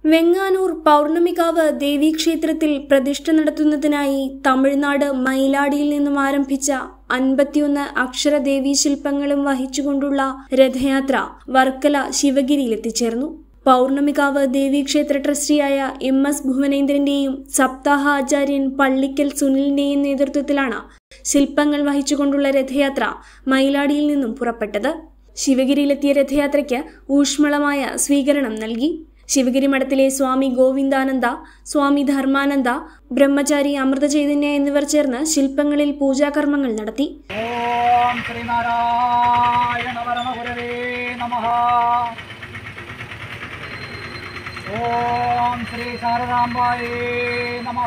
വെങ്ങാനൂർ പൗർണമികാവ് ദേവീക്ഷേത്രത്തിൽ പ്രതിഷ്ഠ നടത്തുന്നതിനായി തമിഴ്നാട് മയിലാടിയിൽ നിന്നും ആരംഭിച്ച അൻപത്തിയൊന്ന് അക്ഷരദേവീ ശില്പങ്ങളും വഹിച്ചുകൊണ്ടുള്ള രഥയാത്ര വർക്കല ശിവഗിരിയിലെത്തിച്ചേർന്നു പൗർണമികാവ് ദേവീക്ഷേത്ര ട്രസ്റ്റിയായ എം എസ് ഭുവനേന്ദ്രന്റെയും സപ്താഹ ആചാര്യൻ പള്ളിക്കൽ സുനിലിന്റെയും നേതൃത്വത്തിലാണ് ശില്പങ്ങൾ വഹിച്ചുകൊണ്ടുള്ള രഥയാത്ര മയിലാടിയിൽ നിന്നും പുറപ്പെട്ടത് ശിവഗിരിയിലെത്തിയ രഥയാത്രയ്ക്ക് ഊഷ്മളമായ സ്വീകരണം നൽകി ശിവഗിരി മഠത്തിലെ സ്വാമി ഗോവിന്ദാനന്ദ സ്വാമി ധർമാനന്ദ ബ്രഹ്മചാരി അമൃതചൈതന്യ എന്നിവർ ചേർന്ന് ശില്പങ്ങളിൽ പൂജാകർമ്മങ്ങൾ നടത്തി ഓം ശ്രീനാരായണ പരമഗുരവേ നമ ഓം ശ്രീ ശാരദാംബായേ നമ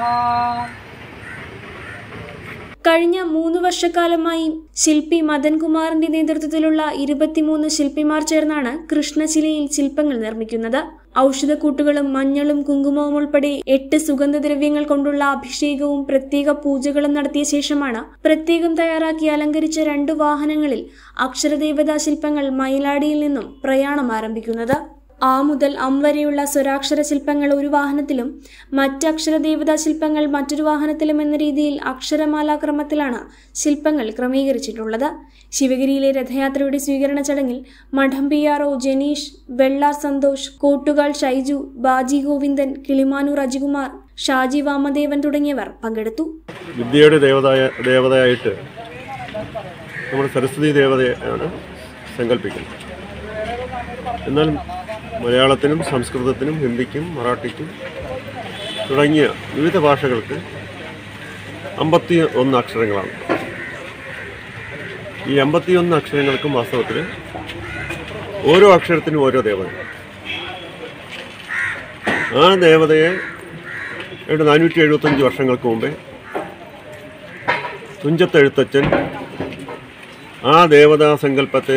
കഴിഞ്ഞ മൂന്ന് വർഷക്കാലമായി ശില്പി മദൻകുമാറിന്റെ നേതൃത്വത്തിലുള്ള ഇരുപത്തിമൂന്ന് ശില്പിമാർ ചേർന്നാണ് കൃഷ്ണശിലയിൽ ശില്പങ്ങൾ നിർമ്മിക്കുന്നത് ഔഷധക്കൂട്ടുകളും മഞ്ഞളും കുങ്കുമവും ഉൾപ്പെടെ എട്ട് സുഗന്ധദ്രവ്യങ്ങൾ കൊണ്ടുള്ള അഭിഷേകവും പ്രത്യേക പൂജകളും നടത്തിയ ശേഷമാണ് പ്രത്യേകം തയ്യാറാക്കി അലങ്കരിച്ച രണ്ട് വാഹനങ്ങളിൽ അക്ഷരദേവതാ ശില്പങ്ങൾ മയിലാടിയിൽ നിന്നും പ്രയാണം ആരംഭിക്കുന്നത് ആ മുതൽ അം വരെയുള്ള സ്വരാക്ഷര ശില്പങ്ങൾ ഒരു വാഹനത്തിലും മറ്റ് അക്ഷരദേവതാ ശില്പങ്ങൾ മറ്റൊരു വാഹനത്തിലും എന്ന രീതിയിൽ അക്ഷരമാലാക്രമത്തിലാണ് ശില്പങ്ങൾ ക്രമീകരിച്ചിട്ടുള്ളത് ശിവഗിരിയിലെ രഥയാത്രയുടെ സ്വീകരണ ചടങ്ങിൽ മഠം P R O Janeesh Vellar Santhosh Kottukal Shaiju Baji Govindan Kilimanoor Ajikumar Shaji Vamadevan തുടങ്ങിയവർ പങ്കെടുത്തു വിദ്യയുടെ ദേവതായ ദേവതയായിട്ട് നമ്മൾ സരസ്വതി ദേവതയാണ് സങ്കല്പിക്കുന്നത് എന്നാൽ മലയാളത്തിനും സംസ്കൃതത്തിനും ഹിന്ദിക്കും മറാഠിക്കും തുടങ്ങിയ വിവിധ ഭാഷകൾക്ക് അമ്പത്തി ഒന്ന് അക്ഷരങ്ങളാണ് ഈ അമ്പത്തിയൊന്ന് അക്ഷരങ്ങൾക്കും വാസ്തവത്തിൽ ഓരോ അക്ഷരത്തിനും ഓരോ ദേവത ആ ദേവതയെ ഏതാണ്ട് നാനൂറ്റി എഴുപത്തഞ്ച് വർഷങ്ങൾക്ക് മുമ്പേ തുഞ്ചത്തെഴുത്തച്ഛൻ ആ ദേവതാ സങ്കല്പത്തെ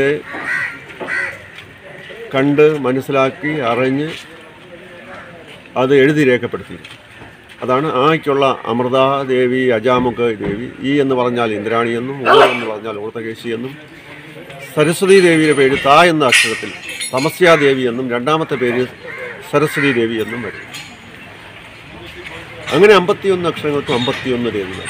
കണ്ട് മനസ്സിലാക്കി അറിഞ്ഞ് അത് എഴുതി രേഖപ്പെടുത്തി അതാണ് ആയ്ക്കുള്ള അമൃത ദേവി അജാമുഖ ദേവി ഈ എന്ന് പറഞ്ഞാൽ ഇന്ദ്രാണി എന്നും ഓ എന്ന് പറഞ്ഞാൽ ഊർത്തകേശി എന്നും സരസ്വതി ദേവിയുടെ പേര് താ എന്ന അക്ഷരത്തിൽ തമസ്യാ ദേവി എന്നും രണ്ടാമത്തെ പേര് സരസ്വതി ദേവി എന്നും വരും അങ്ങനെ അമ്പത്തിയൊന്ന് അക്ഷരങ്ങൾക്ക് അമ്പത്തിയൊന്ന് ദേവികൾ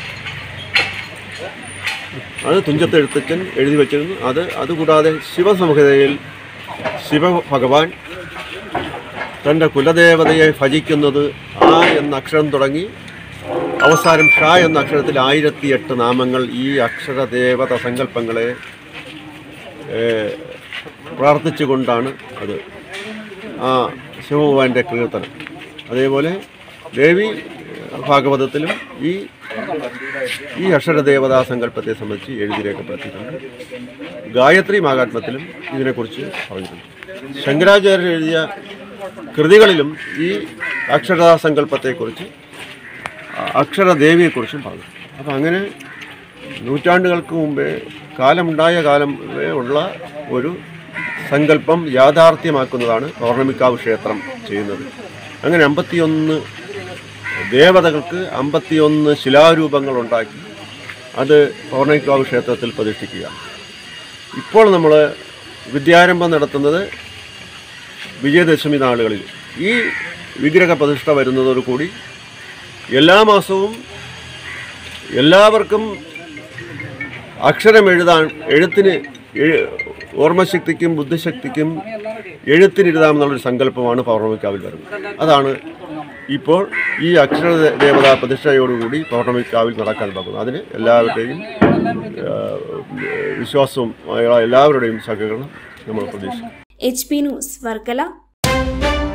അത് തുഞ്ചത്തെഴുത്തച്ഛൻ എഴുതി വച്ചിരുന്നു അത് അതുകൂടാതെ ശിവസംഹിതയിൽ ശിവഭഗവാൻ തൻ്റെ കുലദേവതയെ ഭജിക്കുന്നത് ആ എന്ന അക്ഷരം തുടങ്ങി അവസാനം ഷ എന്ന അക്ഷരത്തിൽ ആയിരത്തിയെട്ട് നാമങ്ങൾ ഈ അക്ഷരദേവത സങ്കല്പങ്ങളെ ഏഹ്, പ്രാർത്ഥിച്ചുകൊണ്ടാണ് അത് ആ ശിവഭഗവാന്റെ കീർത്തനം അതേപോലെ ദേവി ഭാഗവതത്തിലും ഈ ഈ അക്ഷരദേവതാ സങ്കല്പത്തെ സംബന്ധിച്ച് എഴുതി രേഖപ്പെടുത്തിയിട്ടുണ്ട് ഗായത്രി മഹാത്മത്തിലും ഇതിനെക്കുറിച്ച് പറഞ്ഞിട്ടുണ്ട് ശങ്കരാചാര്യർ എഴുതിയ കൃതികളിലും ഈ അക്ഷരതാ സങ്കല്പത്തെക്കുറിച്ച് അക്ഷരദേവിയെക്കുറിച്ചും പറഞ്ഞു അപ്പം അങ്ങനെ നൂറ്റാണ്ടുകൾക്ക് മുമ്പേ കാലമുണ്ടായ കാലം വരെ ഉള്ള ഒരു സങ്കല്പം യാഥാർത്ഥ്യമാക്കുന്നതാണ് പൗർണമിക്കാവ് ക്ഷേത്രം ചെയ്യുന്നത് അങ്ങനെ അമ്പത്തിയൊന്ന് ദേവതകൾക്ക് അമ്പത്തിയൊന്ന് ശിലാരൂപങ്ങൾ ഉണ്ടാക്കി അത് പൗർണമിക്കാവ് ക്ഷേത്രത്തിൽ പ്രതിഷ്ഠിക്കുക ഇപ്പോൾ നമ്മൾ വിദ്യാരംഭം നടത്തുന്നത് വിജയദശമി നാളുകളിൽ ഈ വിഗ്രഹ പ്രതിഷ്ഠ വരുന്നതോടുകൂടി എല്ലാ മാസവും എല്ലാവർക്കും അക്ഷരം എഴുതാൻ എഴുത്തിന് എഴു- ഓർമ്മശക്തിക്കും ബുദ്ധിശക്തിക്കും എഴുത്തിനിരുതാമെന്നുള്ളൊരു സങ്കല്പമാണ് പൗർണമിക്കാവിൽ വരുന്നത് അതാണ് ഇപ്പോൾ ഈ അക്ഷര ദേവതാ പ്രതിഷ്ഠയോടുകൂടി പൗർണമിക്കാവിൽ നടക്കാൻ പോകുന്നത് അതിന് എല്ലാവരുടെയും ആ, വിശ്വാസവും എല്ലാവരുടെയും സഹകരണം നമ്മൾ പ്രതീക്ഷിക്കും എച്ച് പി ന്യൂസ് വർക്കല